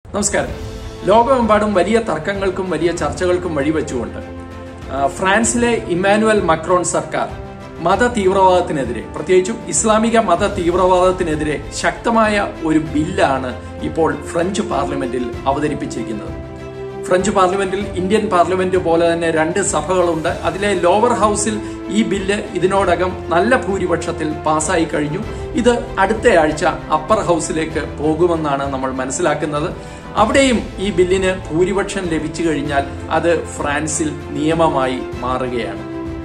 നമസ്കാരം ലോകമെമ്പാടും വലിയ തർക്കങ്ങൾക്കും വലിയ ചർച്ചകൾക്കും വഴിവെച്ചുകൊണ്ട് ആ, ഫ്രാൻസിലെ ഇമ്മാനുവൽ മക്രോൺ സർക്കാർ മത തീവ്രവാദത്തിനെതിരെ പ്രത്യേകിച്ചും ഇസ്ലാമിക മത തീവ്രവാദത്തിനെതിരെ ശക്തമായ ഒരു ബില്ലാണ് ഇപ്പോൾ ഫ്രഞ്ച് പാർലമെന്റിൽ അവതരിപ്പിച്ചിരിക്കുന്നത് ഫ്രഞ്ച് പാർലമെന്റിൽ ഇന്ത്യൻ പാർലമെന്റ് പോലെ തന്നെ രണ്ട് സഭകളുണ്ട് അതിലെ ലോവർ ഹൗസിൽ ഈ ബില്ല് ഇതിനോടകം നല്ല ഭൂരിപക്ഷത്തിൽ പാസ്സായി കഴിഞ്ഞു ഇത് അടുത്ത ആഴ്ച അപ്പർ ഹൗസിലേക്ക് പോകുമെന്നാണ് നമ്മൾ മനസ്സിലാക്കുന്നത് അവിടെയും ഈ ബില്ലിന് ഭൂരിപക്ഷം ലഭിച്ചു കഴിഞ്ഞാൽ അത് ഫ്രാൻസിൽ നിയമമായി മാറുകയാണ്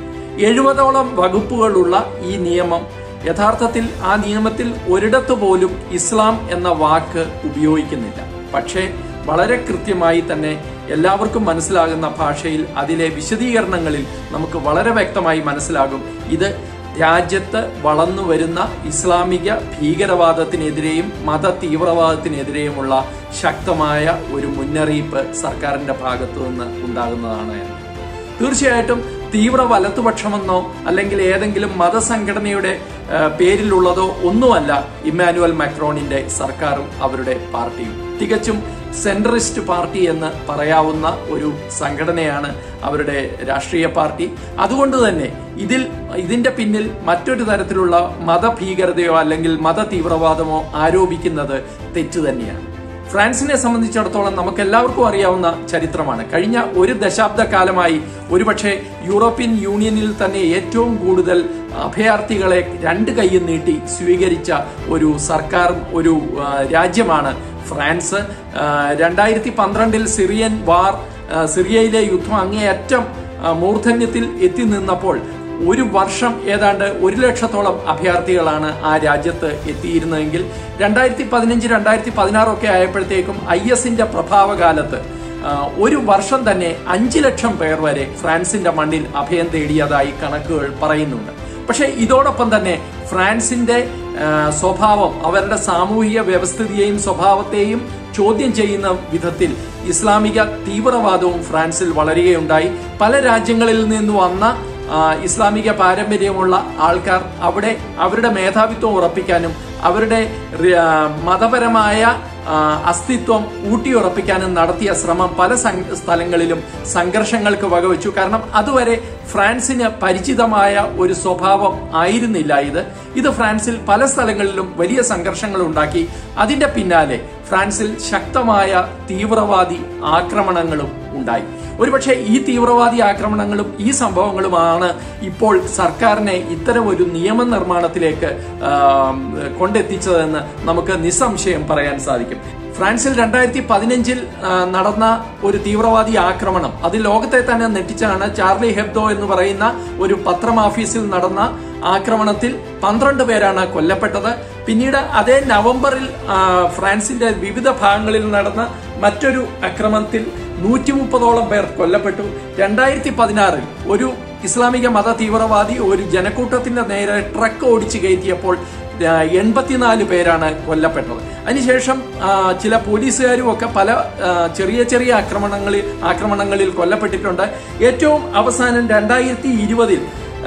എഴുപതോളം വകുപ്പുകളുള്ള ഈ നിയമം യഥാർത്ഥത്തിൽ ആ നിയമത്തിൽ ഒരിടത്ത് പോലും ഇസ്ലാം എന്ന വാക്ക് ഉപയോഗിക്കുന്നില്ല പക്ഷേ വളരെ കൃത്യമായി തന്നെ എല്ലാവർക്കും മനസ്സിലാകുന്ന ഭാഷയിൽ അതിലെ വിശദീകരണങ്ങളിൽ നമുക്ക് വളരെ വ്യക്തമായി മനസ്സിലാകും ഇത് രാജ്യത്ത് വളർന്നു വരുന്ന ഇസ്ലാമിക ഭീകരവാദത്തിനെതിരെയും മത തീവ്രവാദത്തിനെതിരെയുമുള്ള ശക്തമായ ഒരു മുന്നറിയിപ്പ് സർക്കാരിന്റെ ഭാഗത്തു നിന്ന് ഉണ്ടാകുന്നതാണ് എന്ന്. തീർച്ചയായിട്ടും തീവ്ര വലതുപക്ഷമെന്നോ അല്ലെങ്കിൽ ഏതെങ്കിലും മതസംഘടനയുടെ ആ, പേരിലുള്ളതോ ഒന്നുമല്ല ഇമ്മാനുവൽ മാക്രോണിന്റെ സർക്കാരും അവരുടെ പാർട്ടിയും തികച്ചും സെൻട്രിസ്റ്റ് പാർട്ടി എന്ന് പറയാവുന്ന ഒരു സംഘടനയാണ് അവരുടെ രാഷ്ട്രീയ പാർട്ടി അതുകൊണ്ട് തന്നെ ഇതിൽ ഇതിന്റെ പിന്നിൽ മറ്റൊരു തരത്തിലുള്ള മതഭീകരതയോ അല്ലെങ്കിൽ മത തീവ്രവാദമോ ആരോപിക്കുന്നത് തെറ്റു തന്നെയാണ് ഫ്രാൻസിനെ സംബന്ധിച്ചിടത്തോളം നമുക്ക് എല്ലാവർക്കും അറിയാവുന്ന ചരിത്രമാണ് കഴിഞ്ഞ ഒരു ദശാബ്ദ കാലമായി ഒരുപക്ഷെ യൂറോപ്യൻ യൂണിയനിൽ തന്നെ ഏറ്റവും കൂടുതൽ അഭയാർത്ഥികളെ രണ്ട് കൈയും നീട്ടി സ്വീകരിച്ച ഒരു സർക്കാരും ഒരു ആ, രാജ്യമാണ് ഫ്രാൻസ് ആ, രണ്ടായിരത്തി പന്ത്രണ്ടിൽ സിറിയൻ വാർ ആ, സിറിയയിലെ യുദ്ധം അങ്ങേയറ്റം ആ, മൂർധന്യത്തിൽ എത്തി നിന്നപ്പോൾ ഒരു വർഷം ഏതാണ്ട് ഒരു ലക്ഷത്തോളം അഭയാർത്ഥികളാണ് ആ രാജ്യത്ത് എത്തിയിരുന്നതെങ്കിൽ രണ്ടായിരത്തി പതിനഞ്ച് രണ്ടായിരത്തി പതിനാറൊക്കെ ആയപ്പോഴത്തേക്കും ഐ എസിന്റെ പ്രഭാവകാലത്ത് ആ, ഒരു വർഷം തന്നെ അഞ്ച് ലക്ഷം പേർ വരെ ഫ്രാൻസിന്റെ മണ്ണിൽ അഭയം തേടിയതായി കണക്കുകൾ പറയുന്നുണ്ട് പക്ഷേ ഇതോടൊപ്പം തന്നെ ഫ്രാൻസിന്റെ ആ, സ്വഭാവം അവരുടെ സാമൂഹിക വ്യവസ്ഥിതിയെയും സ്വഭാവത്തെയും ചോദ്യം ചെയ്യുന്ന വിധത്തിൽ ഇസ്ലാമിക തീവ്രവാദവും ഫ്രാൻസിൽ വളരുകയുണ്ടായി പല രാജ്യങ്ങളിൽ നിന്ന് വന്ന ആ, ഇസ്ലാമിക പാരമ്പര്യമുള്ള ആൾക്കാർ അവിടെ അവരുടെ മേധാവിത്വം ഉറപ്പിക്കാനും അവരുടെ റി- ആ, മതപരമായ ആ, അസ്തിത്വം ഊട്ടിയുറപ്പിക്കാനും നടത്തിയ ശ്രമം പല സം- സ്ഥലങ്ങളിലും സംഘർഷങ്ങൾക്ക് വകവെച്ചു കാരണം അതുവരെ ഫ്രാൻസിന് പരിചിതമായ ഒരു സ്വഭാവം ആയിരുന്നില്ല ഇത് ഇത് ഫ്രാൻസിൽ പല സ്ഥലങ്ങളിലും വലിയ സംഘർഷങ്ങൾ ഉണ്ടാക്കി അതിന്റെ പിന്നാലെ ഫ്രാൻസിൽ ശക്തമായ തീവ്രവാദി ആക്രമണങ്ങളും ഉണ്ടായി ഒരുപക്ഷെ ഈ തീവ്രവാദി ആക്രമണങ്ങളും ഈ സംഭവങ്ങളുമാണ് ഇപ്പോൾ സർക്കാരിനെ ഇത്തരം ഒരു നിയമനിർമ്മാണത്തിലേക്ക് ആം, കൊണ്ടെത്തിച്ചതെന്ന് നമുക്ക് നിസ്സംശയം പറയാൻ സാധിക്കും ഫ്രാൻസിൽ രണ്ടായിരത്തി പതിനഞ്ചിൽ നടന്ന ഒരു തീവ്രവാദി ആക്രമണം അത് ലോകത്തെ തന്നെ നെട്ടിച്ചാണ് ചാർലി ഹെബ്ദോ എന്ന് പറയുന്ന ഒരു പത്രമാഫീസിൽ നടന്ന ആക്രമണത്തിൽ പന്ത്രണ്ട് പേരാണ് കൊല്ലപ്പെട്ടത് പിന്നീട് അതേ നവംബറിൽ ആ, ഫ്രാൻസിന്റെ വിവിധ ഭാഗങ്ങളിൽ നടന്ന മറ്റൊരു അക്രമത്തിൽ നൂറ്റി മുപ്പതോളം പേർ കൊല്ലപ്പെട്ടു രണ്ടായിരത്തി പതിനാറിൽ ഒരു ഇസ്ലാമിക മത തീവ്രവാദി ഒരു ജനക്കൂട്ടത്തിന്റെ നേരെ ട്രക്ക് ഓടിച്ചു കയറ്റിയപ്പോൾ ആ, എൺപത്തിനാല് പേരാണ് കൊല്ലപ്പെട്ടത് അതിനുശേഷം ആ, ചില പോലീസുകാരും ഒക്കെ പല ആ, ചെറിയ ചെറിയ ആക്രമണങ്ങളിൽ ആക്രമണങ്ങളിൽ കൊല്ലപ്പെട്ടിട്ടുണ്ട് ഏറ്റവും അവസാനം രണ്ടായിരത്തി ഇരുപതിൽ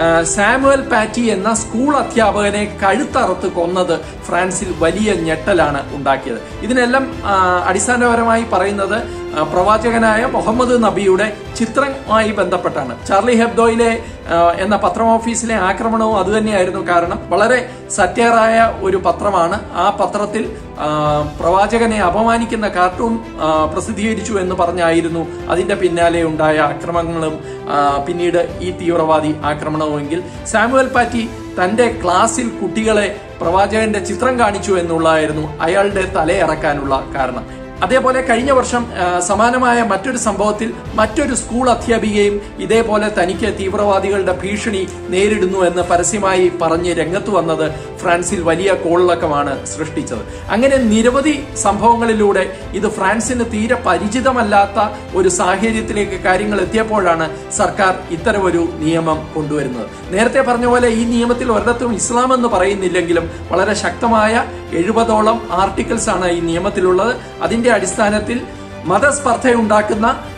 സാമുവൽ പാറ്റി എന്ന സ്കൂൾ അധ്യാപകനെ കഴുത്തറുത്ത് കൊന്നത് ഫ്രാൻസിൽ വലിയ ഞെട്ടലാണ് ഉണ്ടാക്കിയത് ഇതിനെല്ലാം ആ, അടിസ്ഥാനപരമായി പറയുന്നത് ആ, പ്രവാചകനായ മുഹമ്മദ് നബിയുടെ ചിത്രവുമായി ബന്ധപ്പെട്ടാണ് ചാർലി ഹെബ്ദോയിലെ ആ, എന്ന പത്രം ഓഫീസിലെ ആക്രമണവും അതുതന്നെയായിരുന്നു കാരണം വളരെ സത്യറായ ഒരു പത്രമാണ് ആ പത്രത്തിൽ ആ, പ്രവാചകനെ അപമാനിക്കുന്ന കാർട്ടൂൺ ആ, പ്രസിദ്ധീകരിച്ചു എന്ന് പറഞ്ഞായിരുന്നു അതിന്റെ പിന്നാലെ ഉണ്ടായ അക്രമങ്ങളും ആ, പിന്നീട് ഈ തീവ്രവാദി ആക്രമണവുമെങ്കിൽ സാമുവൽ പാറ്റി തന്റെ ക്ലാസ്സിൽ കുട്ടികളെ പ്രവാചകന്റെ ചിത്രം കാണിച്ചു എന്നുള്ളതായിരുന്നു അയാളുടെ തലയിറക്കാനുള്ള കാരണം അതേപോലെ കഴിഞ്ഞ വർഷം ആ, സമാനമായ മറ്റൊരു സംഭവത്തിൽ മറ്റൊരു സ്കൂൾ അധ്യാപികയും ഇതേപോലെ തനിക്ക് തീവ്രവാദികളുടെ ഭീഷണി നേരിടുന്നു എന്ന് പരസ്യമായി പറഞ്ഞ് രംഗത്ത് വന്നത് ഫ്രാൻസിൽ വലിയ കോളിളക്കമാണ് സൃഷ്ടിച്ചത് അങ്ങനെ നിരവധി സംഭവങ്ങളിലൂടെ ഇത് ഫ്രാൻസിന് തീരെ പരിചിതമല്ലാത്ത ഒരു സാഹചര്യത്തിലേക്ക് കാര്യങ്ങൾ എത്തിയപ്പോഴാണ് സർക്കാർ ഇത്തരമൊരു നിയമം കൊണ്ടുവരുന്നത് നേരത്തെ പറഞ്ഞ പോലെ ഈ നിയമത്തിൽ ഒരിടത്തും ഇസ്ലാം എന്ന് പറയുന്നില്ലെങ്കിലും വളരെ ശക്തമായ എഴുപതോളം ആർട്ടിക്കിൾസ് ആണ് ഈ നിയമത്തിലുള്ളത് അതിന്റെ അടിസ്ഥാനത്തിൽ മതസ്പർദ്ധയുണ്ടാക്കുന്ന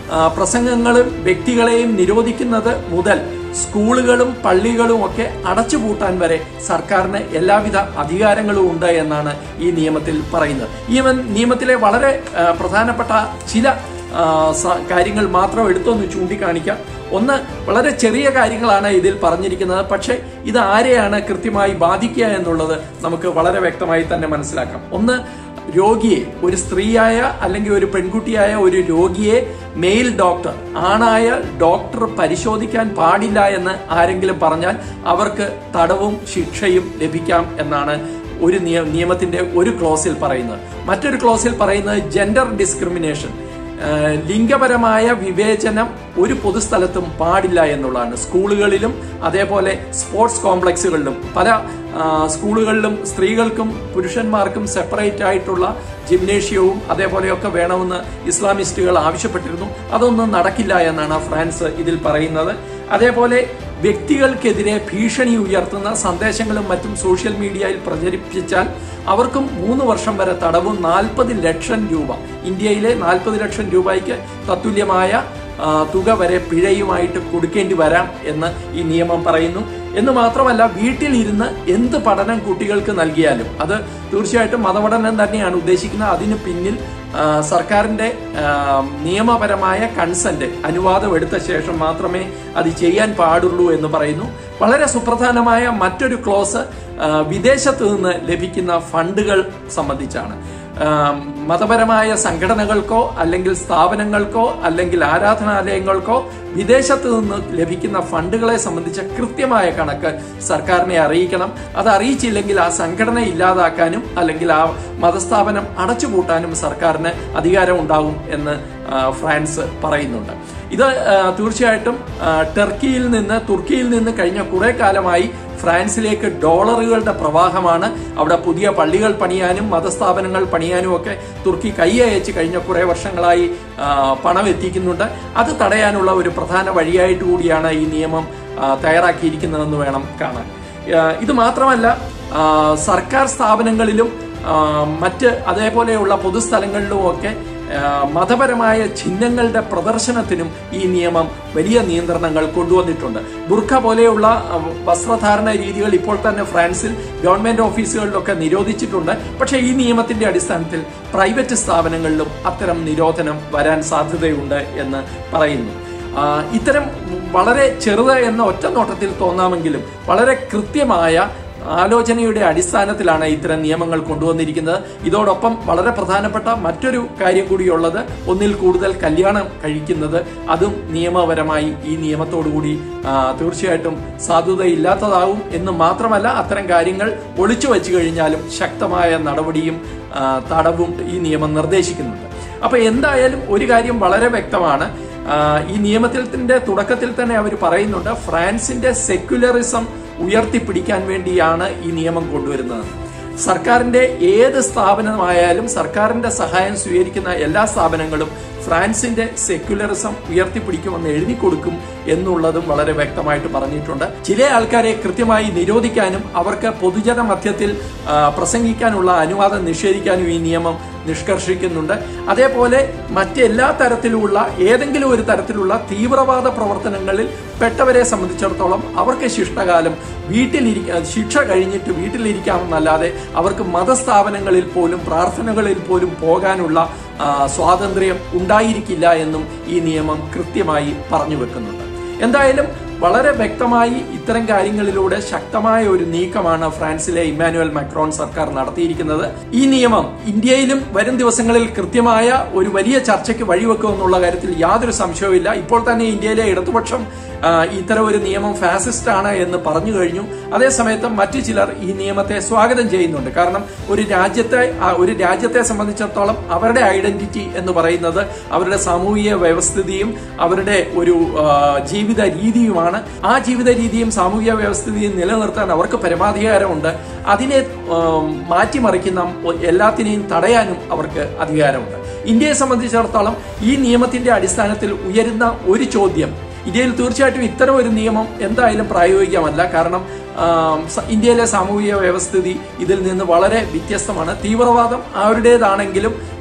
ആ, പ്രസംഗങ്ങളും വ്യക്തികളെയും നിരോധിക്കുന്നത് മുതൽ സ്കൂളുകളും പള്ളികളും ഒക്കെ അടച്ചുപൂട്ടാൻ വരെ സർക്കാരിന് എല്ലാവിധ അധികാരങ്ങളും ഉണ്ട് എന്നാണ് ഈ നിയമത്തിൽ പറയുന്നത് ഈ നിയമ- നിയമത്തിലെ വളരെ ആ, പ്രധാനപ്പെട്ട ചില ആ, സ- കാര്യങ്ങൾ മാത്രം എടുത്തൊന്ന് ചൂണ്ടിക്കാണിക്കാം ഒന്ന് വളരെ ചെറിയ കാര്യങ്ങളാണ് ഇതിൽ പറഞ്ഞിരിക്കുന്നത് പക്ഷേ ഇത് ആരെയാണ് കൃത്യമായി ബാധിക്കുക എന്നുള്ളത് നമുക്ക് വളരെ വ്യക്തമായി തന്നെ മനസ്സിലാക്കാം ഒന്ന് രോഗിയെ ഒരു സ്ത്രീയായ അല്ലെങ്കിൽ ഒരു പെൺകുട്ടിയായ ഒരു രോഗിയെ മെയിൽ ഡോക്ടർ ആണായ ഡോക്ടർ പരിശോധിക്കാൻ പാടില്ല എന്ന് ആരെങ്കിലും പറഞ്ഞാൽ അവർക്ക് തടവും ശിക്ഷയും ലഭിക്കാം എന്നാണ് ഒരു നിയ- നിയമത്തിന്റെ ഒരു ക്ലോസിൽ പറയുന്നത് മറ്റൊരു ക്ലോസിൽ പറയുന്നത് ജെൻഡർ ഡിസ്ക്രിമിനേഷൻ ഏഹ് ലിംഗപരമായ വിവേചനം ഒരു പൊതുസ്ഥലത്തും പാടില്ല എന്നുള്ളതാണ് സ്കൂളുകളിലും അതേപോലെ സ്പോർട്സ് കോംപ്ലക്സുകളിലും പല ആ, സ്കൂളുകളിലും സ്ത്രീകൾക്കും പുരുഷന്മാർക്കും സെപ്പറേറ്റ് ആയിട്ടുള്ള ജിംനേഷ്യവും അതേപോലെയൊക്കെ വേണമെന്ന് ഇസ്ലാമിസ്റ്റുകൾ ആവശ്യപ്പെട്ടിരുന്നു അതൊന്നും നടക്കില്ല എന്നാണ് ഫ്രാൻസ് ഇതിൽ പറയുന്നത് അതേപോലെ വ്യക്തികൾക്കെതിരെ ഭീഷണി ഉയർത്തുന്ന സന്ദേശങ്ങളും മറ്റും സോഷ്യൽ മീഡിയയിൽ പ്രചരിപ്പിച്ചാൽ അവർക്കും മൂന്ന് വർഷം വരെ തടവും നാൽപ്പത് ലക്ഷം രൂപ ഇന്ത്യയിലെ നാൽപ്പത് ലക്ഷം രൂപയ്ക്ക് തത്തുല്യമായ ആ, തുക വരെ പിഴയുമായിട്ട് കൊടുക്കേണ്ടി വരാം എന്ന് ഈ നിയമം പറയുന്നു എന്ന് മാത്രമല്ല വീട്ടിലിരുന്ന് എന്ത് പഠനം കുട്ടികൾക്ക് നൽകിയാലും അത് തീർച്ചയായിട്ടും മതപഠനം തന്നെയാണ് ഉദ്ദേശിക്കുന്നത് അതിന് പിന്നിൽ ആ, സർക്കാരിന്റെ ആ, നിയമപരമായ കൺസെന്റ് അനുവാദം എടുത്ത ശേഷം മാത്രമേ അത് ചെയ്യാൻ പാടുള്ളൂ എന്ന് പറയുന്നു വളരെ സുപ്രധാനമായ മറ്റൊരു ക്ലോസ് ആ, വിദേശത്ത് നിന്ന് ലഭിക്കുന്ന ഫണ്ടുകൾ സംബന്ധിച്ചാണ് ആം, മതപരമായ സംഘടനകൾക്കോ അല്ലെങ്കിൽ സ്ഥാപനങ്ങൾക്കോ അല്ലെങ്കിൽ ആരാധനാലയങ്ങൾക്കോ വിദേശത്ത് നിന്ന് ലഭിക്കുന്ന ഫണ്ടുകളെ സംബന്ധിച്ച കൃത്യമായ കണക്ക് സർക്കാരിനെ അറിയിക്കണം അത് അറിയിച്ചില്ലെങ്കിൽ ആ സംഘടന ഇല്ലാതാക്കാനും അല്ലെങ്കിൽ ആ മതസ്ഥാപനം അടച്ചുപൂട്ടാനും സർക്കാരിന് അധികാരം ഉണ്ടാകും എന്ന് ആ, ഫ്രാൻസ് പറയുന്നുണ്ട് ഇത് ആ, തീർച്ചയായിട്ടും ആ, ടർക്കിയിൽ നിന്ന് തുർക്കിയിൽ നിന്ന് കഴിഞ്ഞ കുറെ കാലമായി ഫ്രാൻസിലേക്ക് ഡോളറുകളുടെ പ്രവാഹമാണ് അവിടെ പുതിയ പള്ളികൾ പണിയാനും മതസ്ഥാപനങ്ങൾ പണിയാനും ഒക്കെ തുർക്കി കൈയയച്ച് കഴിഞ്ഞ കുറെ വർഷങ്ങളായി ആ, പണം എത്തിക്കുന്നുണ്ട് അത് തടയാനുള്ള ഒരു പ്രധാന വഴിയായിട്ട് കൂടിയാണ് ഈ നിയമം ആ, തയ്യാറാക്കിയിരിക്കുന്നതെന്ന് വേണം കാണാൻ ആ, ഇത് മാത്രമല്ല ആ, സർക്കാർ സ്ഥാപനങ്ങളിലും ആ, മറ്റ് അതേപോലെയുള്ള പൊതുസ്ഥലങ്ങളിലും ഒക്കെ ആ, മതപരമായ ചിഹ്നങ്ങളുടെ പ്രദർശനത്തിനും ഈ നിയമം വലിയ നിയന്ത്രണങ്ങൾ കൊണ്ടുവന്നിട്ടുണ്ട് ബുർഖ പോലെയുള്ള ആ, വസ്ത്രധാരണ രീതികൾ ഇപ്പോൾ തന്നെ ഫ്രാൻസിൽ ഗവൺമെന്റ് ഓഫീസുകളിലൊക്കെ നിരോധിച്ചിട്ടുണ്ട് പക്ഷേ ഈ നിയമത്തിന്റെ അടിസ്ഥാനത്തിൽ പ്രൈവറ്റ് സ്ഥാപനങ്ങളിലും അത്തരം നിരോധനം വരാൻ സാധ്യതയുണ്ട് എന്ന് പറയുന്നു ആ, ഇത്തരം വളരെ ചെറുത് എന്ന ഒറ്റ നോട്ടത്തിൽ തോന്നാമെങ്കിലും വളരെ കൃത്യമായ ആലോചനയുടെ അടിസ്ഥാനത്തിലാണ് ഇത്തരം നിയമങ്ങൾ കൊണ്ടുവന്നിരിക്കുന്നത് ഇതോടൊപ്പം വളരെ പ്രധാനപ്പെട്ട മറ്റൊരു കാര്യം കൂടിയുള്ളത് ഒന്നിൽ കൂടുതൽ കല്യാണം കഴിക്കുന്നത് അതും നിയമപരമായി ഈ നിയമത്തോടുകൂടി ആ, തീർച്ചയായിട്ടും സാധുതയില്ലാത്തതാവും എന്ന് മാത്രമല്ല അത്തരം കാര്യങ്ങൾ ഒളിച്ചു വെച്ചു കഴിഞ്ഞാലും ശക്തമായ നടപടിയും ആ, തടവും ഈ നിയമം നിർദ്ദേശിക്കുന്നുണ്ട് അപ്പൊ എന്തായാലും ഒരു കാര്യം വളരെ വ്യക്തമാണ് ആ, ഈ നിയമത്തിന്റെ തുടക്കത്തിൽ തന്നെ അവർ പറയുന്നുണ്ട് ഫ്രാൻസിന്റെ സെക്യുലറിസം ഉയർത്തിപ്പിടിക്കാൻ വേണ്ടിയാണ് ഈ നിയമം കൊണ്ടുവരുന്നത് സർക്കാരിന്റെ ഏത് സ്ഥാപനമായാലും സർക്കാരിന്റെ സഹായം സ്വീകരിക്കുന്ന എല്ലാ സ്ഥാപനങ്ങളും ഫ്രാൻസിന്റെ സെക്യുലറിസം ഉയർത്തിപ്പിടിക്കുമെന്ന് എഴുതി കൊടുക്കും എന്നുള്ളതും വളരെ വ്യക്തമായിട്ട് പറഞ്ഞിട്ടുണ്ട് ചില ആൾക്കാരെ കൃത്യമായി നിരോധിക്കാനും അവർക്ക് പൊതുജന മധ്യത്തിൽ ആ, പ്രസംഗിക്കാനുള്ള അനുവാദം നിഷേധിക്കാനും ഈ നിയമം നിഷ്കർഷിക്കുന്നുണ്ട് അതേപോലെ മറ്റെല്ലാ തരത്തിലുള്ള ഏതെങ്കിലും ഒരു തരത്തിലുള്ള തീവ്രവാദ പ്രവർത്തനങ്ങളിൽ പെട്ടവരെ സംബന്ധിച്ചിടത്തോളം അവർക്ക് ശിഷ്ടകാലം വീട്ടിലിരിക്ക ശിക്ഷ കഴിഞ്ഞിട്ട് വീട്ടിലിരിക്കാമെന്നല്ലാതെ അവർക്ക് മതസ്ഥാപനങ്ങളിൽ പോലും പ്രാർത്ഥനകളിൽ പോലും പോകാനുള്ള ആ, സ്വാതന്ത്ര്യം ഉണ്ടായിരിക്കില്ല എന്നും ഈ നിയമം കൃത്യമായി പറഞ്ഞു വെക്കുന്നുണ്ട് എന്തായാലും വളരെ വ്യക്തമായി ഇത്തരം കാര്യങ്ങളിലൂടെ ശക്തമായ ഒരു നീക്കമാണ് ഫ്രാൻസിലെ ഇമ്മാനുവൽ മക്രോൺ സർക്കാർ നടത്തിയിരിക്കുന്നത് ഈ നിയമം ഇന്ത്യയിലും വരും ദിവസങ്ങളിൽ കൃത്യമായ ഒരു വലിയ ചർച്ചയ്ക്ക് വഴിവെക്കുമെന്നുള്ള കാര്യത്തിൽ യാതൊരു സംശയവുമില്ല ഇപ്പോൾ തന്നെ ഇന്ത്യയിലെ ഇടതുപക്ഷം ആ, ഇത്തരം ഒരു നിയമം ഫാസിസ്റ്റ് ആണ് എന്ന് പറഞ്ഞു കഴിഞ്ഞു അതേസമയത്ത് മറ്റു ചിലർ ഈ നിയമത്തെ സ്വാഗതം ചെയ്യുന്നുണ്ട് കാരണം ഒരു രാജ്യത്തെ ആ, ഒരു രാജ്യത്തെ സംബന്ധിച്ചിടത്തോളം അവരുടെ ഐഡന്റിറ്റി എന്ന് പറയുന്നത് അവരുടെ സാമൂഹിക വ്യവസ്ഥിതിയും അവരുടെ ഒരു ആ, ജീവിത രീതിയുമാണ് ആ ജീവിത രീതിയും സാമൂഹിക വ്യവസ്ഥിതിയും നിലനിർത്താൻ അവർക്ക് പരമാധികാരമുണ്ട് അതിനെ ആ, മാറ്റിമറിക്കുന്ന എല്ലാത്തിനെയും തടയാനും അവർക്ക് അധികാരമുണ്ട് ഇന്ത്യയെ സംബന്ധിച്ചിടത്തോളം ഈ നിയമത്തിന്റെ അടിസ്ഥാനത്തിൽ ഉയരുന്ന ഒരു ചോദ്യം ഇന്ത്യയിൽ തീർച്ചയായിട്ടും ഇത്തരം ഒരു നിയമം എന്തായാലും പ്രായോഗികമല്ല കാരണം ആം, സ- ഇന്ത്യയിലെ സാമൂഹിക വ്യവസ്ഥിതി ഇതിൽ നിന്ന് വളരെ വ്യത്യസ്തമാണ് തീവ്രവാദം അവരുടേതാണെങ്കിലും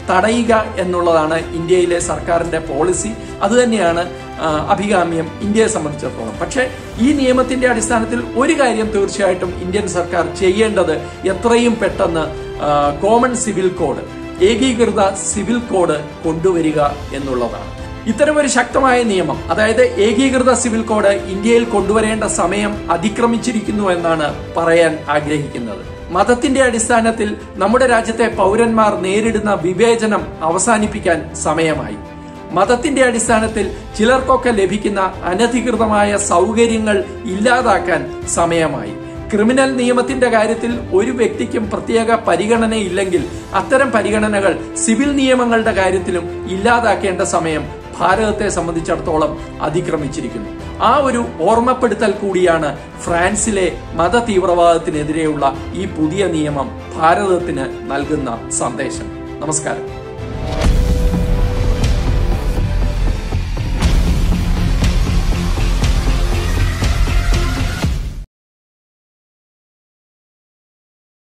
തടയുക എന്നുള്ളതാണ് ഇന്ത്യയിലെ സർക്കാരിന്റെ പോളിസി അതുതന്നെയാണ് ആ, അഭികാമ്യം ഇന്ത്യയെ സംബന്ധിച്ചിടത്തോളം പക്ഷേ ഈ നിയമത്തിന്റെ അടിസ്ഥാനത്തിൽ ഒരു കാര്യം തീർച്ചയായിട്ടും ഇന്ത്യൻ സർക്കാർ ചെയ്യേണ്ടത് എത്രയും പെട്ടെന്ന് ആ, കോമൺ സിവിൽ കോഡ് ഏകീകൃത സിവിൽ കോഡ് കൊണ്ടുവരിക എന്നുള്ളതാണ് ഇത്തരമൊരു ശക്തമായ നിയമം അതായത് ഏകീകൃത സിവിൽ കോഡ് ഇന്ത്യയിൽ കൊണ്ടുവരേണ്ട സമയം അതിക്രമിച്ചിരിക്കുന്നു എന്നാണ് പറയാൻ ആഗ്രഹിക്കുന്നത് മതത്തിന്റെ അടിസ്ഥാനത്തിൽ നമ്മുടെ രാജ്യത്തെ പൗരന്മാർ നേരിടുന്ന വിവേചനം അവസാനിപ്പിക്കാൻ സമയമായി മതത്തിന്റെ അടിസ്ഥാനത്തിൽ ചിലർക്കൊക്കെ ലഭിക്കുന്ന അനധികൃതമായ സൗകര്യങ്ങൾ ഇല്ലാതാക്കാൻ സമയമായി ക്രിമിനൽ നിയമത്തിന്റെ കാര്യത്തിൽ ഒരു വ്യക്തിക്കും പ്രത്യേക പരിഗണനയില്ലെങ്കിൽ അത്തരം പരിഗണനകൾ സിവിൽ നിയമങ്ങളുടെ കാര്യത്തിലും ഇല്ലാതാക്കേണ്ട സമയം ഭാരതത്തെ സംബന്ധിച്ചിടത്തോളം അതിക്രമിച്ചിരിക്കുന്നു ആ ഒരു ഓർമ്മപ്പെടുത്തൽ കൂടിയാണ് ഫ്രാൻസിലെ മത തീവ്രവാദത്തിനെതിരെയുള്ള ഈ പുതിയ നിയമം ഭാരതത്തിന് നൽകുന്ന സന്ദേശം നമസ്കാരം